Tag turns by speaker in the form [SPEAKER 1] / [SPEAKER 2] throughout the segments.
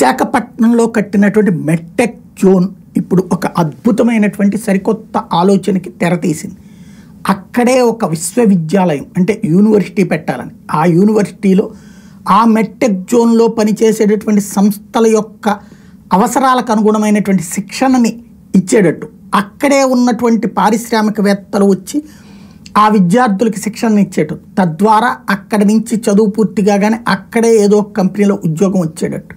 [SPEAKER 1] విశాఖపట్నంలో కట్టినటువంటి MedTech zone ఇప్పుడు ఒక అద్భుతమైనటువంటి సరికొత్త ఆలోచనకి తెరతీసింది అక్కడే ఒక విశ్వవిద్యాలయం అంటే యూనివర్సిటీ పెట్టాలని ఆ యూనివర్సిటీలో ఆ మెట్టెక్ జోన్లో పనిచేసేటటువంటి సంస్థల యొక్క అవసరాలకు అనుగుణమైనటువంటి శిక్షణని ఇచ్చేటట్టు అక్కడే ఉన్నటువంటి పారిశ్రామికవేత్తలు వచ్చి ఆ విద్యార్థులకి శిక్షణ ఇచ్చేటట్టు తద్వారా అక్కడి నుంచి చదువు పూర్తిగా కానీ అక్కడే ఏదో ఒక కంపెనీలో ఉద్యోగం వచ్చేటట్టు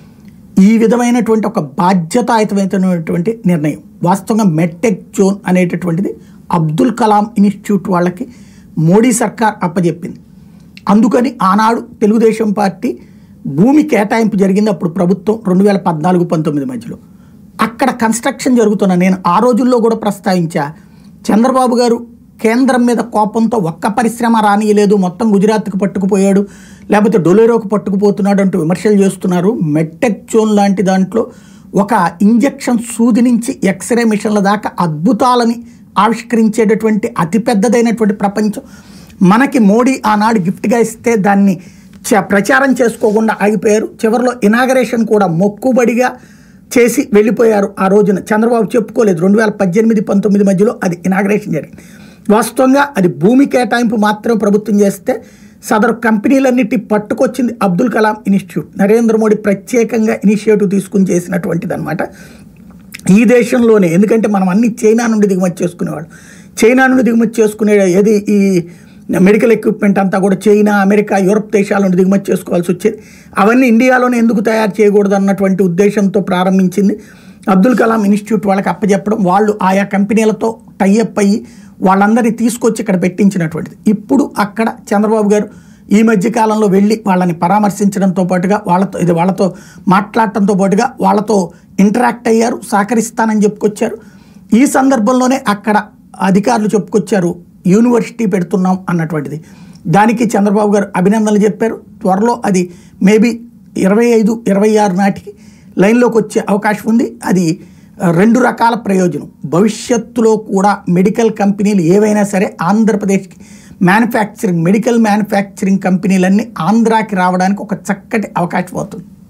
[SPEAKER 1] ఈ విధమైనటువంటి ఒక బాధ్యతాయుతమైనటువంటి నిర్ణయం వాస్తవంగా మెట్టెక్ జోన్ అనేటటువంటిది అబ్దుల్ కలాం ఇన్స్టిట్యూట్ వాళ్ళకి మోడీ సర్కార్ అప్పచెప్పింది అందుకని ఆనాడు తెలుగుదేశం పార్టీ భూమి కేటాయింపు జరిగింది అప్పుడు ప్రభుత్వం రెండు వేల పద్నాలుగు పంతొమ్మిది మధ్యలో అక్కడ కన్స్ట్రక్షన్ జరుగుతున్న నేను ఆ రోజుల్లో కూడా ప్రస్తావించా చంద్రబాబు గారు కేంద్రం మీద కోపంతో ఒక్క పరిశ్రమ రానియలేదు మొత్తం గుజరాత్కి పట్టుకుపోయాడు లేకపోతే డొలేరోకి పట్టుకుపోతున్నాడు అంటూ విమర్శలు చేస్తున్నారు మెట్టెక్ జోన్ లాంటి దాంట్లో ఒక ఇంజెక్షన్ సూది నుంచి ఎక్స్రే మిషన్ల దాకా అద్భుతాలని ఆవిష్కరించేటటువంటి అతిపెద్దదైనటువంటి ప్రపంచం మనకి మోడీ ఆనాడు గిఫ్ట్గా ఇస్తే దాన్ని చ- ప్రచారం చేసుకోకుండా ఆగిపోయారు చివరిలో ఇనాగరేషన్ కూడా మొక్కుబడిగా చేసి వెళ్ళిపోయారు ఆ రోజున చంద్రబాబు చెప్పుకోలేదు రెండు వేల పద్దెనిమిది పంతొమ్మిది మధ్యలో అది ఇనాగరేషన్ జరిగింది వాస్తవంగా అది భూమి కేటాయింపు మాత్రమే ప్రభుత్వం చేస్తే సదరు కంపెనీలన్నిటి పట్టుకొచ్చింది అబ్దుల్ కలాం ఇన్స్టిట్యూట్ నరేంద్ర మోడీ ప్రత్యేకంగా ఇనిషియేటివ్ తీసుకుని చేసినటువంటిది అనమాట ఈ దేశంలోనే ఎందుకంటే మనం అన్ని చైనా నుండి దిగుమతి చేసుకునేవాడు చైనా నుండి దిగుమతి చేసుకునే ఏది ఈ మెడికల్ ఎక్విప్మెంట్ అంతా కూడా చైనా అమెరికా యూరప్ దేశాల నుండి దిగుమతి చేసుకోవాల్సి వచ్చేది అవన్నీ ఇండియాలోనే ఎందుకు తయారు చేయకూడదు అన్నటువంటి ఉద్దేశంతో ప్రారంభించింది అబ్దుల్ కలాం ఇన్స్టిట్యూట్ వాళ్ళకి అప్పచెప్పడం వాళ్ళు ఆయా కంపెనీలతో టైఅప్ అయ్యి వాళ్ళందరినీ తీసుకొచ్చి ఇక్కడ పెట్టించినటువంటిది ఇప్పుడు అక్కడ చంద్రబాబు గారు ఈ మధ్య కాలంలో వెళ్ళి వాళ్ళని పరామర్శించడంతో పాటుగా వాళ్ళతో ఇది వాళ్ళతో మాట్లాడటంతో పాటుగా వాళ్ళతో ఇంటరాక్ట్ అయ్యారు సహకరిస్తానని చెప్పుకొచ్చారు ఈ సందర్భంలోనే అక్కడ అధికారులు చెప్పుకొచ్చారు యూనివర్సిటీ పెడుతున్నాం అన్నటువంటిది దానికి చంద్రబాబు గారు అభినందనలు చెప్పారు త్వరలో అది మేబీ ఇరవై ఐదు ఇరవై ఆరు నాటికి లైన్లోకి వచ్చే అవకాశం ఉంది అది ఆ, రెండు రకాల ప్రయోజనం భవిష్యత్తులో కూడా మెడికల్ కంపెనీలు ఏవైనా సరే ఆంధ్రప్రదేశ్కి మ్యానుఫ్యాక్చరింగ్ మెడికల్ మ్యానుఫ్యాక్చరింగ్ కంపెనీలన్నీ ఆంధ్రాకి రావడానికి ఒక చక్కటి అవకాశం అవుతుంది